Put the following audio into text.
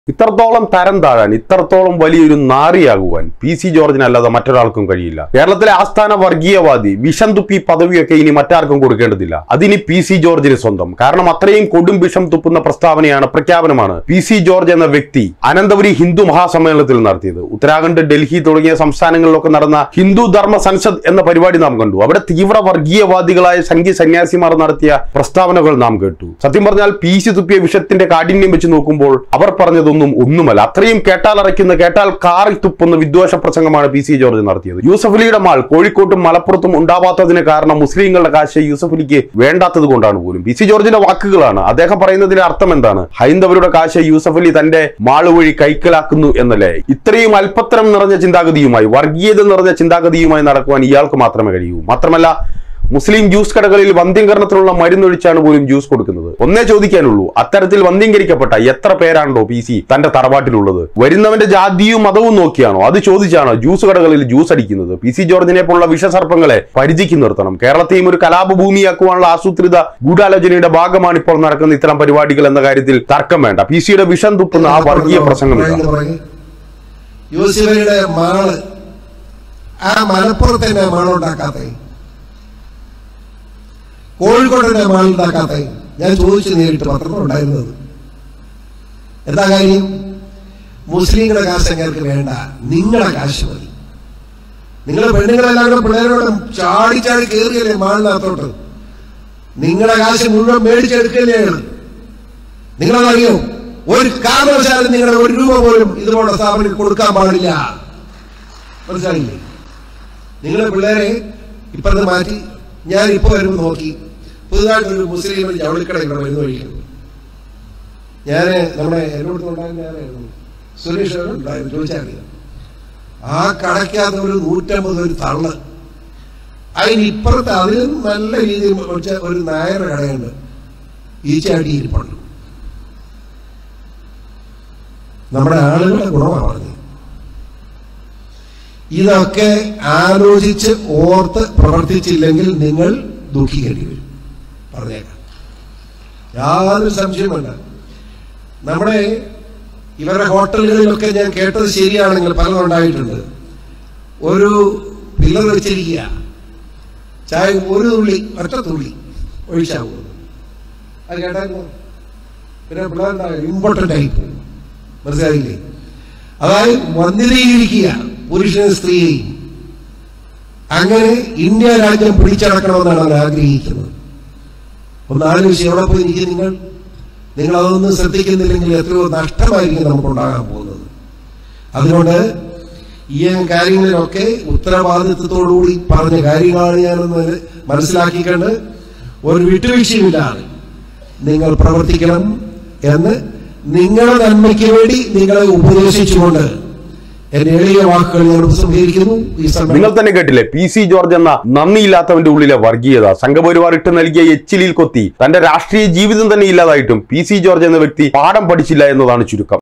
ഇത്രത്തോളം തരം താഴാൻ ഇത്രത്തോളം വലിയൊരു നാറിയാകുവാൻ പി സി ജോർജിന് അല്ലാതെ മറ്റൊരാൾക്കും കഴിയില്ല കേരളത്തിലെ ആസ്ഥാന വർഗീയവാദി വിഷം തുപ്പി പദവിയൊക്കെ ഇനി മറ്റാർക്കും കൊടുക്കേണ്ടതില്ല അതിനി പി സി ജോർജിന് സ്വന്തം കാരണം അത്രയും കൊടും വിഷം തുപ്പുന്ന പ്രസ്താവനയാണ് പ്രഖ്യാപനമാണ് പി സി ജോർജ് എന്ന വ്യക്തി അനന്തപുരി ഹിന്ദു മഹാസമ്മേളനത്തിൽ നടത്തിയത് ഉത്തരാഖണ്ഡ് ഡൽഹി തുടങ്ങിയ സംസ്ഥാനങ്ങളിലൊക്കെ നടന്ന ഹിന്ദു ധർമ്മ സംസദ് എന്ന പരിപാടി നാം കണ്ടു അവിടെ തീവ്ര വർഗീയവാദികളായ സംഘി സന്യാസിമാർ നടത്തിയ പ്രസ്താവനകൾ നാം കേട്ടു സത്യം പറഞ്ഞാൽ പി സി തുപ്പിയ വിഷത്തിന്റെ കാഠിന്യം വെച്ച് നോക്കുമ്പോൾ അവർ പറഞ്ഞതൊന്നും ഒന്നുമല്ല അത്രയും കേട്ടാൽ അറയ്ക്കുന്ന കേട്ടാൽ കാറിൽ തുപ്പുന്ന വിദ്വേഷ പ്രസംഗമാണ് പി സി ജോർജ് നടത്തിയത് യൂസഫ് അലിയുടെ മാൾ കോഴിക്കോട്ടും മലപ്പുറത്തും ഉണ്ടാവാത്തതിന് കാരണം മുസ്ലിങ്ങളുടെ കാശ് യൂസഫ് അലിക്ക് വേണ്ടാത്തത് കൊണ്ടാണ് പോലും പി സി ജോർജിന്റെ വാക്കുകളാണ് അദ്ദേഹം പറയുന്നതിന്റെ അർത്ഥം എന്താണ് ഹൈന്ദവരുടെ കാശ് യൂസഫ് അലി തന്റെ മാള് വഴി കൈക്കലാക്കുന്നു എന്നല്ലേ ഇത്രയും അല്പത്തരം നിറഞ്ഞ ചിന്താഗതിയുമായി വർഗീയത നിറഞ്ഞ ചിന്താഗതിയുമായി നടക്കുവാൻ ഇയാൾക്ക് മാത്രമേ കഴിയൂ മാത്രമല്ല മുസ്ലിം ജ്യൂസ് കടകളിൽ വന്ധ്യംകരണത്തിനുള്ള മരുന്നൊഴിച്ചാണ് പോലും ജ്യൂസ് കൊടുക്കുന്നത് ഒന്നേ ചോദിക്കാനുള്ളൂ അത്തരത്തിൽ വന്ധ്യംകരിക്കപ്പെട്ട എത്ര പേരാണോ പി സി തന്റെ തറവാട്ടിലുള്ളത് വരുന്നവന്റെ ജാതിയും മതവും നോക്കിയാണോ അത് ചോദിച്ചാണോ ജ്യൂസ് കടകളിൽ ജ്യൂസ് അടിക്കുന്നത് പി സി ജോർജിനെ പോലുള്ള വിഷസർപ്പങ്ങളെ പരിചിക്ക് നിർത്തണം കേരളത്തെയും ഒരു കലാപഭൂമിയാക്കുവാനുള്ള ആസൂത്രിത ഗൂഢാലോചനയുടെ ഭാഗമാണ് ഇപ്പോൾ നടക്കുന്ന ഇത്തരം പരിപാടികൾ എന്ന കാര്യത്തിൽ തർക്കം വേണ്ട പി സിയുടെ വിഷം തുപ്പുന്ന ആ വർഗീയ പ്രസംഗം ഇതാണ്. പുറകെ യൂസഫലിയുടെ മാള് ആ മലപ്പുറത്ത് തന്നെ മാളുണ്ടാക്കാത്ത കോഴിക്കോട് തന്നെ മാളുണ്ടാക്കാത്ത ഞാൻ ചോദിച്ചു നേരിട്ട് പത്രത്തിൽ ഉണ്ടായിരുന്നത് എന്താ കാര്യം മുസ്ലിങ്ങളുടെ കാശ് ഞങ്ങൾക്ക് വേണ്ട നിങ്ങളുടെ കാശ് മതി നിങ്ങളെ പെണ്ണുങ്ങളെല്ലാം കൂടെ പിള്ളേരോടും ചാടി ചാടി കയറിയല്ലേ മാളിനകത്തോട്ട് നിങ്ങളുടെ കാശ് മുഴുവൻ മേടിച്ചെടുക്കല്ലേ നിങ്ങളതറിയോ ഒരു കാരണവശാലും നിങ്ങളുടെ ഒരു രൂപ പോലും ഇതുപോലുള്ള സ്ഥാപനത്തിൽ കൊടുക്കാൻ പാടില്ല മനസ്സിലായില്ലേ നിങ്ങളുടെ പിള്ളേരെ ഇപ്പുറത്ത് മാറ്റി ഞാൻ ഇപ്പൊ വരുമ്പോൾ നോക്കി പുതുതായിട്ടൊരു മുസ്ലിം ഒരു ജവളിക്കട ഇവിടെ വരുന്ന വഴിക്കുന്നു ഞാൻ നമ്മുടെ എന്നോട് ഉണ്ടായിരുന്ന ആരായിരുന്നു സുരേഷ് ഉണ്ടായിരുന്നു ചോദിച്ചറിയാം ആ കടയ്ക്കകത്ത് ഒരു നൂറ്റമ്പത് ഒരു തള്ള് അതിന് ഇപ്പുറത്ത് അതിലും നല്ല രീതിയിൽ വെച്ച ഒരു നായരുടെ കടയുണ്ട് ഈച്ചാട്ടി ഇരിപ്പുണ്ട് നമ്മുടെ ആളുകളുടെ ഗുണമാണ് പറഞ്ഞത് ഇതൊക്കെ ആലോചിച്ച് ഓർത്ത് പ്രവർത്തിച്ചില്ലെങ്കിൽ നിങ്ങൾ ദുഃഖിക്കേണ്ടി വരും പറഞ്ഞേക്കാം യാതൊരു സംശയം വേണ്ട നമ്മുടെ ഇവരുടെ ഹോട്ടലുകളിലൊക്കെ ഞാൻ കേട്ടത് ശരിയാണെങ്കിൽ പലതും ഉണ്ടായിട്ടുണ്ട് ഒരു പില്ലർ വെച്ചിരിക്കുക ചായ ഒരു തുള്ളി ഒറ്റ തുള്ളി ഒഴിച്ചാൽ പോകുന്നു അത് കേട്ടായിരുന്നു പിന്നെ പിള്ളേരുണ്ടാകും ഇമ്പോർട്ടൻ്റ് ആയി പോകും മനസ്സിലായില്ലേ അതായത് വന്ധ്യതയിരിക്കുക പുരുഷനും സ്ത്രീയെയും അങ്ങനെ ഇന്ത്യ രാജ്യം പിടിച്ചടക്കണമെന്നാണ് അവർ ആഗ്രഹിക്കുന്നത് ഒന്ന് ആലോചിച്ച് എവിടെ പോയി ഇരിക്കും നിങ്ങൾ നിങ്ങൾ അതൊന്നും ശ്രദ്ധിക്കുന്നില്ലെങ്കിൽ എത്രയോ നഷ്ടമായിരിക്കും നമുക്കുണ്ടാകാൻ പോകുന്നത് അതുകൊണ്ട് ഈ കാര്യങ്ങളിലൊക്കെ ഉത്തരവാദിത്വത്തോടുകൂടി പറഞ്ഞ കാര്യങ്ങളാണ് ഞാനൊന്ന് മനസ്സിലാക്കിക്കൊണ്ട് ഒരു വിട്ടുവീഴ്ചയുമില്ലാതെ നിങ്ങൾ പ്രവർത്തിക്കണം എന്ന് നിങ്ങളുടെ നന്മയ്ക്ക് വേണ്ടി നിങ്ങളെ ഉപദേശിച്ചുകൊണ്ട് എന്റെ എളിയ വാക്കുകൾ ഞാൻ ഉപസംഹരിക്കുന്നു ഈ സമയം നിങ്ങൾ തന്നെ കേട്ടില്ലേ പി സി ജോർജ് എന്ന നന്ദിയില്ലാത്തവന്റെ ഉള്ളിലെ വർഗീയത സംഘപരിവാർ ഇട്ട് നൽകിയ എച്ചിലിൽ കൊത്തി തന്റെ രാഷ്ട്രീയ ജീവിതം തന്നെ ഇല്ലാതായിട്ടും പി സി ജോർജ് എന്ന വ്യക്തി പാഠം പഠിച്ചില്ല എന്നതാണ് ചുരുക്കം